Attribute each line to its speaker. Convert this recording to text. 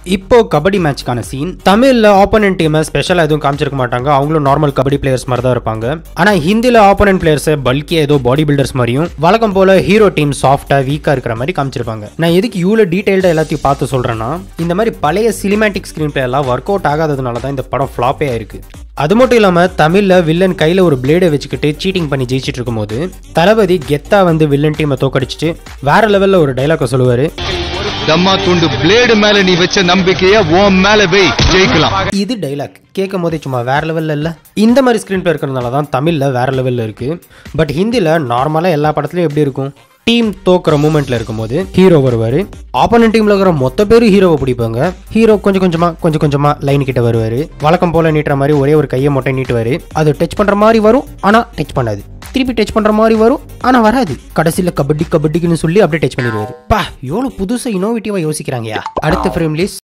Speaker 1: இப்போ கபடி மேட்ச்க்கான சீன் தமிழ்ல ஆப்போனன்ட் டீமை ஸ்பெஷலா எதுவும் காமிச்சிருக்க மாட்டாங்க அவங்களும் நார்மல் கபடி பிளேயர்ஸ் மாதிரி தான் இருப்பாங்க ஆனா ஹிந்தில ஆப்போனன்ட் பிளேயர்ஸ் பல்கியா ஏதோ பாடி பில்டர்ஸ் மாதிரியும் வழக்கம் போல ஹீரோ டீம் சாஃப்டா வீக்கா இருக்கிற மாதிரி காமிச்சிருப்பாங்க நான் எதுக்கு இவ்வளவு டீடைல்டா எல்லாத்தையும் பார்த்து சொல்றேன்னா இந்த மாதிரி பழைய சினிமேட்டிக் ஸ்கிரீன் பிளே எல்லாம் ஒர்க் அவுட் ஆகாததுனால தான் இந்த படம் ஃபிளாப்பே ஆயிருக்கு அது மட்டும் இல்லாம தமிழ்ல வில்லன் கையில ஒரு பிளேடை வச்சுக்கிட்டு சீட்டிங் பண்ணி ஜெயிச்சிட்டு இருக்கும்போது தளபதி கெத்தா வந்து வில்லன் டீமை தோக்கடிச்சிட்டு வேற லெவல்ல ஒரு டைலாக சொல்லுவாரு
Speaker 2: தம்மா துண்டு பிளேடு மேல நீ வச்ச நம்பிக்கைய உன் மேல வை ஜெயிக்கலாம்
Speaker 1: இது டைலாக் கேட்கும் போதே சும்மா வேற லெவல்ல இல்ல இந்த மாதிரி ஸ்கிரீன் பிளே இருக்கிறதுனால தான் தமிழ்ல வேற லெவல்ல இருக்கு பட் ஹிந்தில நார்மலா எல்லா படத்துலயும் எப்படி இருக்கும் டீம் தோக்குற மூமெண்ட்ல இருக்கும்போது ஹீரோ வருவாரு ஆப்போனன்ட் டீம்ல இருக்கிற மொத்த பேரும் ஹீரோவை பிடிப்பாங்க ஹீரோ கொஞ்சம் கொஞ்சமா கொஞ்சம் கொஞ்சமா லைன் கிட்ட வருவாரு வழக்கம் போல நீட்டுற மாதிரி ஒரே ஒரு கையை மட்டும் நீட்டுவாரு அது டச் பண்ற மாதிரி வரும் ஆனா டச் பண்ணாது திருப்பி டச் பண்ற மாதிரி வரும் ஆனா வராது கடைசியில கபடி கபடிக்குன்னு சொல்லி அப்படியே டச் பண்ணிடுவாரு பா எவ்வளவு புதுசா இனோவேட்டிவா யோசிக்கிறாங்கயா அடுத்த ஃப்ரேம்லேயே